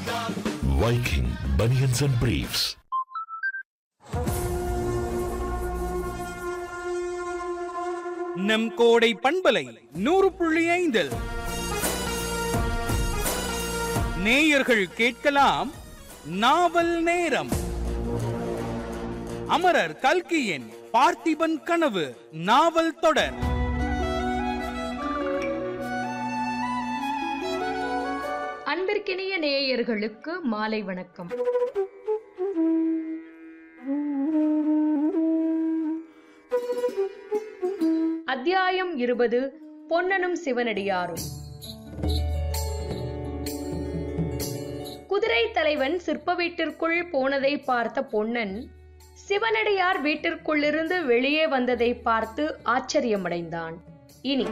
Viking Bunions and Briefs. நம் கோடை பண்பலை நூறு புள்ளி ஐந்தில் நேயர்கள் கேட்கலாம் நாவல் நேரம் அமரர் கல்கியின் பார்த்திபன் கனவு நாவல் தொடர் அன்பிற்கினிய நேயர்களுக்கு மாலை வணக்கம் அத்தியாயம் இருபது பொன்னனும் சிவனடியாரும் குதிரை தலைவன் சிற்ப வீட்டிற்குள் போனதை பார்த்த பொன்னன் சிவனடியார் வீட்டிற்குள்ளிருந்து வெளியே வந்ததை பார்த்து ஆச்சரியமடைந்தான் இனி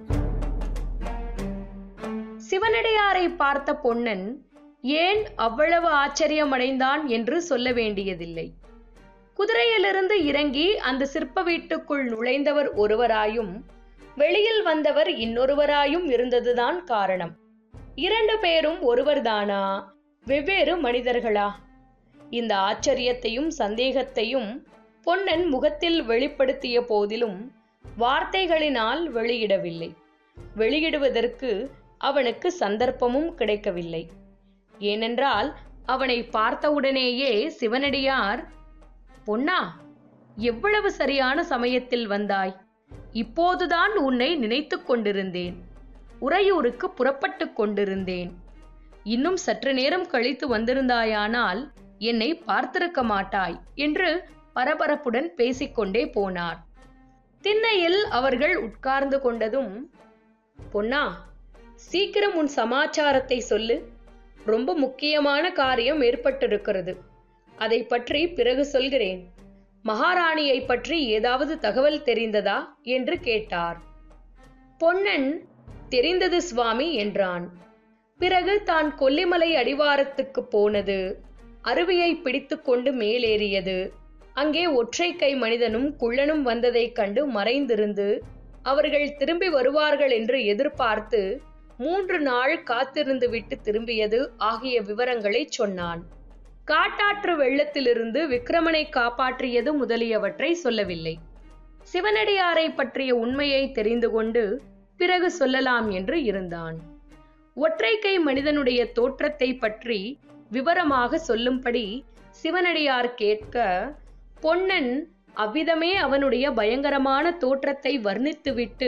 சிவனடியாரை பார்த்த பொன்னன் ஏன் அவ்வளவு ஆச்சரியமடைந்தான் என்று சொல்ல வேண்டியதில்லை குதிரையிலிருந்து இறங்கி அந்த சிற்ப வீட்டுக்குள் நுழைந்தவர் ஒருவராயும் வெளியில் வந்தவர் இன்னொருவராயும் இருந்ததுதான் காரணம் இரண்டு பேரும் ஒருவர்தானா வெவ்வேறு மனிதர்களா இந்த ஆச்சரியத்தையும் சந்தேகத்தையும் பொன்னன் முகத்தில் வெளிப்படுத்திய போதிலும் வார்த்தைகளினால் வெளியிடவில்லை வெளியிடுவதற்கு அவனுக்கு சந்தர்ப்பமும் கிடைக்கவில்லை ஏனென்றால் அவனை பார்த்தவுடனேயே சிவனடியார் பொன்னா எவ்வளவு சரியான சமயத்தில் வந்தாய் இப்போதுதான் உன்னை நினைத்துக் கொண்டிருந்தேன் உறையூருக்கு புறப்பட்டுக் கொண்டிருந்தேன் இன்னும் சற்று நேரம் கழித்து வந்திருந்தாயானால் என்னை பார்த்திருக்க மாட்டாய் என்று பரபரப்புடன் பேசிக்கொண்டே போனார் திண்ணையில் அவர்கள் உட்கார்ந்து கொண்டதும் பொன்னா சீக்கிரம் உன் சமாச்சாரத்தை சொல்லு ரொம்ப முக்கியமான காரியம் ஏற்பட்டிருக்கிறது அதை பற்றி பிறகு சொல்கிறேன் மகாராணியை பற்றி ஏதாவது தகவல் தெரிந்ததா என்று கேட்டார் பொன்னன் தெரிந்தது சுவாமி என்றான் பிறகு தான் கொல்லிமலை அடிவாரத்துக்கு போனது அருவியை பிடித்துக்கொண்டு மேலேறியது அங்கே ஒற்றை கை மனிதனும் குள்ளனும் வந்ததைக் கண்டு மறைந்திருந்து அவர்கள் திரும்பி வருவார்கள் என்று எதிர்பார்த்து மூன்று நாள் காத்திருந்து விட்டு திரும்பியது ஆகிய விவரங்களை சொன்னான் காட்டாற்று வெள்ளத்திலிருந்து விக்ரமனை காப்பாற்றியது முதலியவற்றை சொல்லவில்லை சிவனடியாரை பற்றிய உண்மையை தெரிந்து கொண்டு பிறகு சொல்லலாம் என்று இருந்தான் ஒற்றை கை மனிதனுடைய தோற்றத்தை பற்றி விவரமாக சொல்லும்படி சிவனடியார் கேட்க பொன்னன் அவ்விதமே அவனுடைய பயங்கரமான தோற்றத்தை வர்ணித்துவிட்டு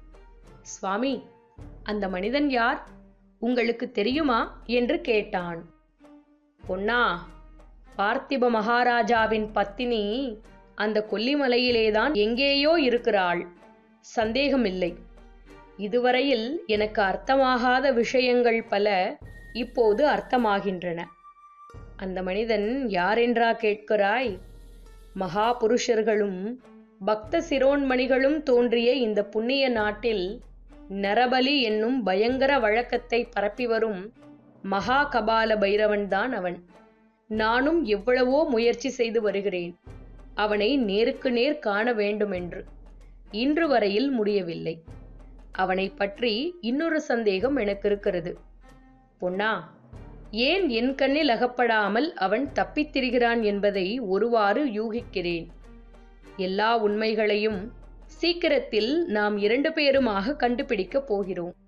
சுவாமி அந்த மனிதன் யார் உங்களுக்கு தெரியுமா என்று கேட்டான் பொன்னா பார்த்திப மகாராஜாவின் பத்தினி அந்த கொல்லிமலையிலேதான் எங்கேயோ இருக்கிறாள் சந்தேகமில்லை இதுவரையில் எனக்கு அர்த்தமாகாத விஷயங்கள் பல இப்போது அர்த்தமாகின்றன அந்த மனிதன் யாரென்றா கேட்கிறாய் மகா புருஷர்களும் பக்த சிரோன்மணிகளும் தோன்றிய இந்த புண்ணிய நாட்டில் நரபலி என்னும் பயங்கர வழக்கத்தை பரப்பி வரும் மகா கபால பைரவன்தான் அவன் நானும் எவ்வளவோ முயற்சி செய்து வருகிறேன் அவனை நேருக்கு நேர் காண வேண்டுமென்று இன்று வரையில் முடியவில்லை அவனை பற்றி இன்னொரு சந்தேகம் எனக்கு இருக்கிறது பொன்னா ஏன் என் கண்ணில் அகப்படாமல் அவன் தப்பித் திரிகிறான் என்பதை ஒருவாறு யூகிக்கிறேன் எல்லா உண்மைகளையும் சீக்கிரத்தில் நாம் இரண்டு பேருமாக கண்டுபிடிக்கப் போகிறோம்